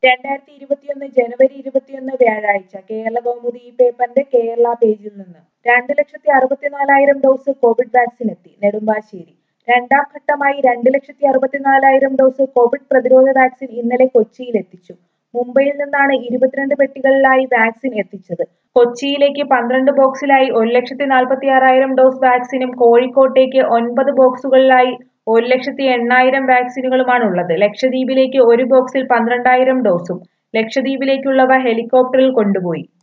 രണ്ടായിരത്തി ഇരുപത്തിയൊന്ന് ജനുവരി ഇരുപത്തിയൊന്ന് വ്യാഴാഴ്ച കേരള കൗമുദി ഈ പേപ്പറിന്റെ കേരള പേജിൽ നിന്ന് രണ്ട് ലക്ഷത്തി അറുപത്തിനാലായിരം ഡോസ് കോവിഡ് വാക്സിൻ എത്തി നെടുമ്പാശ്ശേരി രണ്ടാം ഘട്ടമായി രണ്ട് ലക്ഷത്തി അറുപത്തിനാലായിരം ഡോസ് കോവിഡ് പ്രതിരോധ വാക്സിൻ ഇന്നലെ കൊച്ചിയിൽ എത്തിച്ചു മുംബൈയിൽ നിന്നാണ് ഇരുപത്തിരണ്ട് പെട്ടികളിലായി വാക്സിൻ എത്തിച്ചത് കൊച്ചിയിലേക്ക് പന്ത്രണ്ട് ബോക്സിലായി ഒരു ലക്ഷത്തി നാൽപ്പത്തി ആറായിരം ഡോസ് വാക്സിനും കോഴിക്കോട്ടേക്ക് ഒൻപത് ബോക്സുകളിലായി ഒരു ലക്ഷത്തി എണ്ണായിരം വാക്സിനുകളുമാണുള്ളത് ലക്ഷദ്വീപിലേക്ക് ഒരു ബോക്സിൽ പന്ത്രണ്ടായിരം ഡോസും ലക്ഷദ്വീപിലേക്കുള്ളവ ഹെലികോപ്റ്ററിൽ കൊണ്ടുപോയി